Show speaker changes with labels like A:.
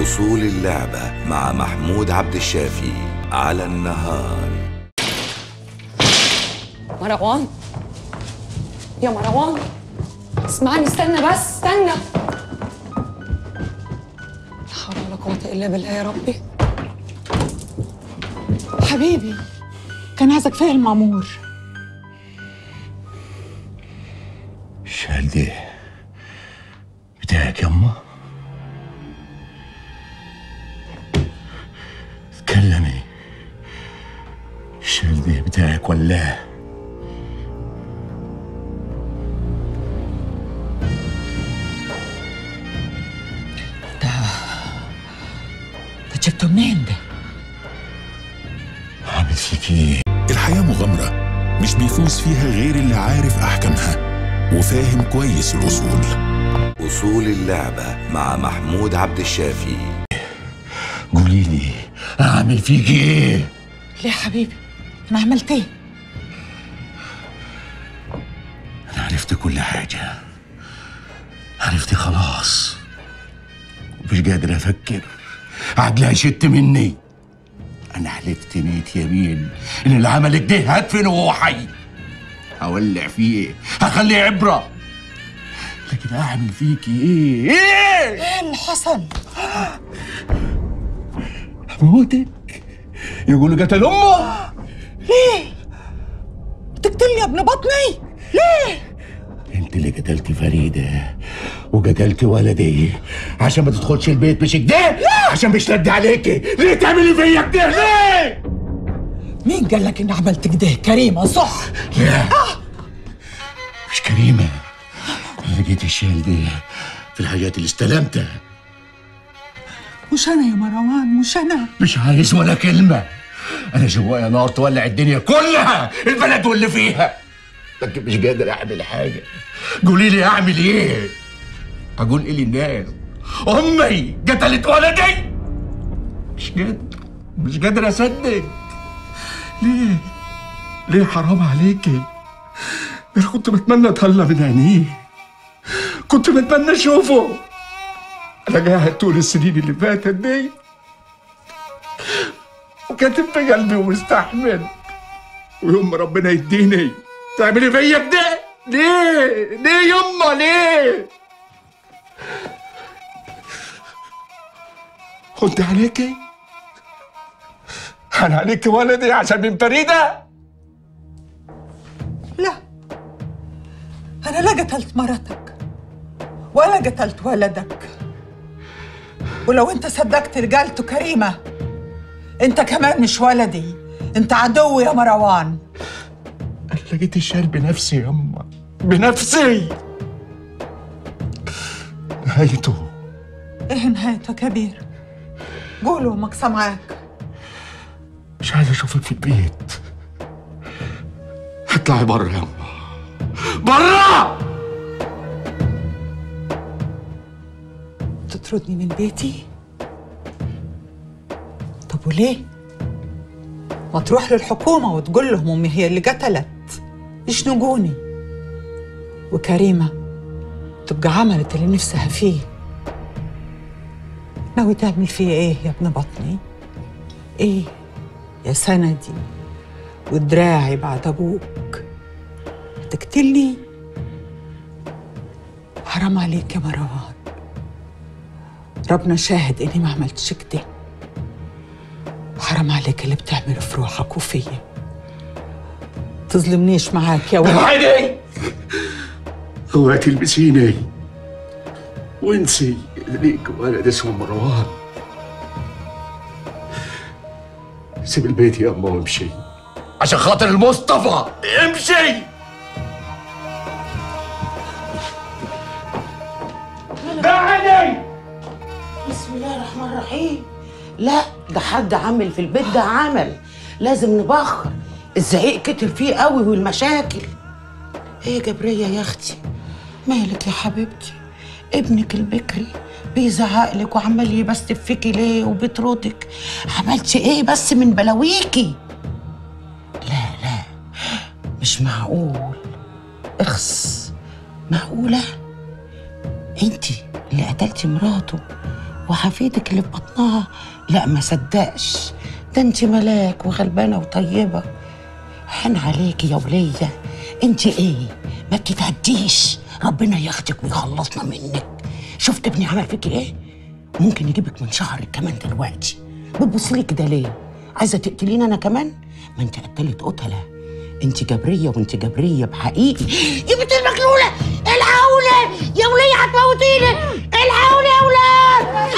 A: أصول اللعبة مع محمود عبد الشافي على النهار
B: مروان يا مروان اسمعني استنى بس استنى لا حول ولا قوة إلا بالله يا ربي
C: حبيبي كان عايزك فين المأمور
D: الشال ده بتاعك يما اتكلمي الشال ده بتاعك ولا
C: ده جبته منين ده؟
D: عامل فيك ايه
E: الحياة مغامرة مش بيفوز فيها غير اللي عارف أحكامها وفاهم كويس الأصول
A: أصول اللعبة مع محمود عبد الشافي
D: قولي لي اعمل فيك ايه
C: ليه يا حبيبي؟ أنا عملت إيه؟
D: انا عرفت كل حاجة عرفت خلاص مش قادر افكر عقلها شت مني انا حلفت ميت يمين ان اللي عمل كده هدفنه وهو حي هولع فيه هخليه عبرة لكن اعمل فيكي ايه ايه
C: إيه اللي حصل؟
D: موتك يقولوا قتل امه
C: ليه؟ بتقتلني يا ابن بطني؟ ليه؟
D: انت اللي قتلتي فريدة وقتلتي ولدي عشان ما تدخلش البيت مش كده عشان مش رد عليكي ليه تعملي فيا كده ليه
C: مين قال لك إني عملت كده؟ كريمة صح؟
D: لا مش كريمة أنا لقيت الشال دي في الحاجات اللي استلمتها
C: مش أنا يا مروان مش أنا
D: مش عايز ولا كلمة أنا جوايا نار تولع الدنيا كلها البلد واللي فيها لكن مش قادر أعمل حاجة قولي لي أعمل إيه؟ أقول إيه للناس؟ أمي قتلت ولدي مش قادر مش قادر أصدق ليه؟ ليه حرام عليكي؟ أنا كنت بتمنى أتهلى من عينيه كنت بتمنى أشوفه أنا قاعد طول السنين اللي فاتت دي وكاتب في قلبي ومستحمل ويوم ما ربنا يديني تعملي فيا كده ليه ليه يما ليه كنت عليكي انا عليكي ولدي عشان من فريده
C: لا أنا لا قتلت مرتك ولا قتلت ولدك ولو أنت صدقت اللي قالته كريمة أنت كمان مش ولدي أنت عدو يا مروان
D: لقيت الشال بنفسي يما بنفسي نهايته
C: إيه نهايته كبير قولوا أمك سامعاك
D: مش عايز اشوفك في البيت اطلعي بره يا امه بره
C: تطردني من بيتي طب وليه ما تروح للحكومة وتقول لهم أمي هي اللي قتلت يشنقوني وكريمة تبقى عملت اللي نفسها فيه ناوي تعمل فيه ايه يا ابن بطني ايه يا سندي ودراعي بعد ابوك تقتلني حرام عليك يا مروان ربنا شاهد اني ما عملتش كده حرام عليك اللي بتعمله في روحك وفيا تظلمنيش معاك يا ولد
D: عيني اوعي تلبسيني وانسي ليك ولد اسمه مروان سيب البيت يا اما وامشي عشان خاطر المصطفى امشي دعني
F: بسم الله الرحمن الرحيم لا ده حد عامل في البيت ده عمل لازم نبخر الزعيق كتر فيه قوي والمشاكل ايه يا جبرية يا اختي مالك يا حبيبتي ابنك البكري بيزعق لك وعمال يبستف فيكي ليه وبيطردك عملتي ايه بس من بلاويكي لا لا مش معقول اخس معقولة انتي اللي قتلتي مراته وحفيدك اللي في بطنها لا ما صدقش ده انت ملاك وغلبانه وطيبه حن عليكي يا وليه انت ايه ما بتتعديش ربنا ياخدك ويخلصنا منك شفت ابني عمل فيك ايه ممكن يجيبك من شهرك كمان دلوقتي بتبص لي كده ليه عايزه تقتليني انا كمان ما انت قتلت قتله انت جبريه وانت جبريه بحقيقي يا بنت المجنونه العونه يا وليه هتموتيني العونه يا ولاد